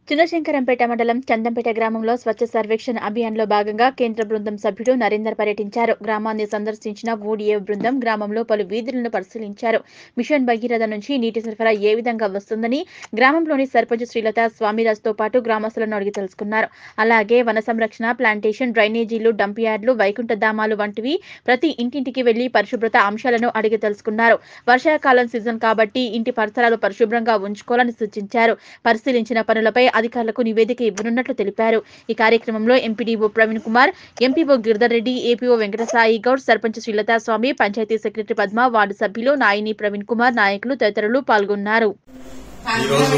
చిన్నశంకరంపేట మండలం చందంపేట గ్రామంలో స్వచ్ఛ సర్వేక్షణ్ అభియాన్లో భాగంగా కేంద్ర బృందం సభ్యుడు నరేందర్ పర్యటించారు గ్రామాన్ని సందర్శించిన ఓడిఏ బృందం గ్రామంలో పలు వీధులను పరిశీలించారు మిషన్ భగీరథ నుంచి నీటి సరఫరా ఏ విధంగా వస్తుందని గ్రామంలోని సర్పంచ్ శ్రీలత స్వామిరాజ్తో పాటు గ్రామస్తులను అడిగి తెలుసుకున్నారు అలాగే వన సంరక్షణ ప్లాంటేషన్ డ్రైనేజీలు డంప్ యార్డులు వైకుంఠ ధామాలు వంటివి ప్రతి ఇంటింటికి వెళ్లి పరిశుభ్రత అంశాలను అడిగి తెలుసుకున్నారు వర్షాకాలం సీజన్ కాబట్టి ఇంటి పరిసరాలు పరిశుభ్రంగా ఉంచుకోవాలని సూచించారు పరిశీలించిన పనులపై అధికారులకు నివేదిక ఇవ్వనున్నట్లు తెలిపారు ఈ కార్యక్రమంలో MPDO Praveen Kumar MPO Giridhar Reddy APO Venkatasai Goud sarpanch Srilatha Swamy panchayat secretary Padma ward సభ్యులు నాయిని ప్రవీణ్ కుమార్ నాయకులు తదితరులు పాల్గొన్నారు ఈరోజు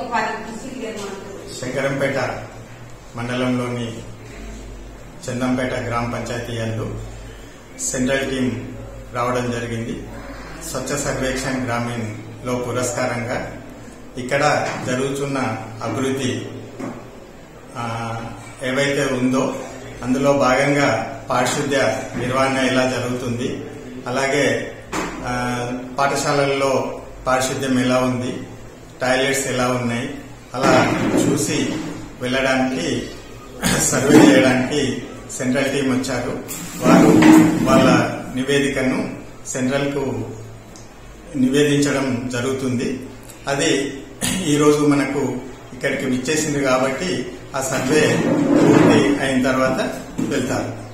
శంకరంపేట మండలంలోని చందంపేట గ్రామ పంచాయతీ యందు సెంట్రల్ టీం రావడం జరిగింది స్వచ్ఛ సర్వేక్షణ్ గ్రామీణ్ లో పురస్కారంగా ఇక్కడ జరుగుతున్న అభివృద్ధి ఆ, ఏవైతే ఉందో అందులో భాగంగా పారిశుద్ధ్య నిర్వహణ ఎలా జరుగుతుంది అలాగే ఆ, పాఠశాలల్లో పారిశుద్ధ్యం ఎలా ఉంది టాయిలెట్స్ ఎలా ఉన్నాయి అలా చూసి వెళ్ళడానికి సర్వే చేయడానికి సెంట్రల్ టీం వచ్చారు వారు వాళ్ళ నివేదికను సెంట్రల్ కు నివేదించడం జరుగుతుంది అది ఈరోజు మనకు ఇక్కడికి విచ్చేసింది కాబట్టి ఆ సర్వే పూర్తి అయిన తర్వాత వెళ్తారు